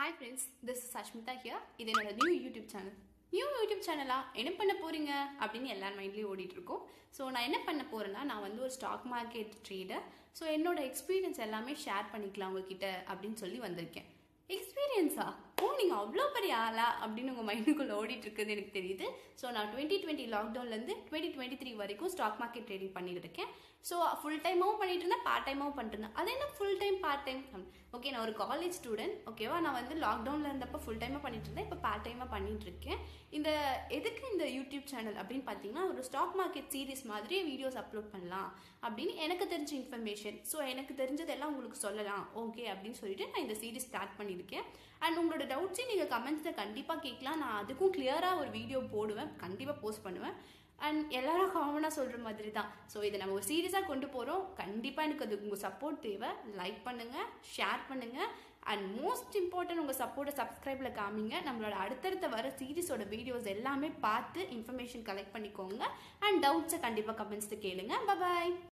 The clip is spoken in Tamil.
hi friends this is Ashmita here இது என்னோட new YouTube channel new YouTube சேனலா என்ன பண்ண போறீங்க அப்படின்னு எல்லார் மைண்ட்லேயும் ஓடிட்டு இருக்கோம் ஸோ நான் என்ன பண்ண போறேன்னா நான் வந்து ஒரு ஸ்டாக் மார்க்கெட் ட்ரேடர் ஸோ என்னோட எக்ஸ்பீரியன்ஸ் எல்லாமே ஷேர் பண்ணிக்கலாம் உங்ககிட்ட அப்படின்னு சொல்லி வந்திருக்கேன் எக்ஸ்பீரியன்ஸா ஓ நீங்கள் அவ்வளோ பெரிய ஆளா அப்படின்னு உங்கள் மைண்டுக்குள்ளே ஓடிட்டு இருக்குது எனக்கு தெரியுது ஸோ நான் டுவெண்ட்டி டுவெண்ட்டி லாக்டவுன்லேருந்து டுவெண்ட்டி டுவெண்ட்டி த்ரீ வரைக்கும் ஸ்டாக் மார்க்கெட் ட்ரேடிங் பண்ணிட்டு இருக்கேன் ஸோ ஃபுல் டைமாகவும் பண்ணிட்டு இருந்தேன் பார்ட் டைமாகவும் பண்ணிட்டு இருந்தேன் அது என்ன full time part time okay நான் ஒரு காலேஜ் ஸ்டூடெண்ட் ஓகேவா நான் வந்து லாக்டவுனில் இருந்தப்போ ஃபுல் டைமாக பண்ணிட்டு இருந்தேன் இப்போ பார்ட் டைமாக பண்ணிட்டு இருக்கேன் இந்த எதுக்கு இந்த யூடியூப் சேனல் அப்படின்னு பார்த்தீங்கன்னா ஒரு ஸ்டாக் மார்க்கெட் சீரிஸ் மாதிரி வீடியோஸ் அப்லோட் பண்ணலாம் அப்படின்னு எனக்கு தெரிஞ்ச இன்ஃபர்மேஷன் ஸோ எனக்கு தெரிஞ்சதெல்லாம் உங்களுக்கு சொல்லலாம் ஓகே அப்படின்னு சொல்லிட்டு நான் இந்த சீரிஸ் ஸ்டார்ட் பண்ணியிருக்கேன் அண்ட் உங்களோட டவுட்ஸையும் நீங்கள் கமெண்ட்ஸில் கண்டிப்பாக கேட்கலாம் நான் அதுக்கும் கிளியராக ஒரு வீடியோ போடுவேன் கண்டிப்பாக போஸ்ட் பண்ணுவேன் அண்ட் எல்லாரும் காமனாக சொல்கிற மாதிரி தான் ஸோ இதை நம்ம ஒரு சீரியஸாக கொண்டு போகிறோம் கண்டிப்பாக எனக்கு அது உங்கள் சப்போர்ட் தேவை லைக் பண்ணுங்கள் ஷேர் பண்ணுங்கள் அண்ட் மோஸ்ட் இம்பார்ட்டன்ட் உங்கள் சப்போர்ட்டை சப்ஸ்கிரைபில் காமிங்க நம்மளோட அடுத்தடுத்த வர சீரிஸோட வீடியோஸ் எல்லாமே பார்த்து இன்ஃபர்மேஷன் கலெக்ட் பண்ணிக்கோங்க அண்ட் டவுட்ஸை கண்டிப்பாக கமெண்ட்ஸில் கேளுங்க பாய்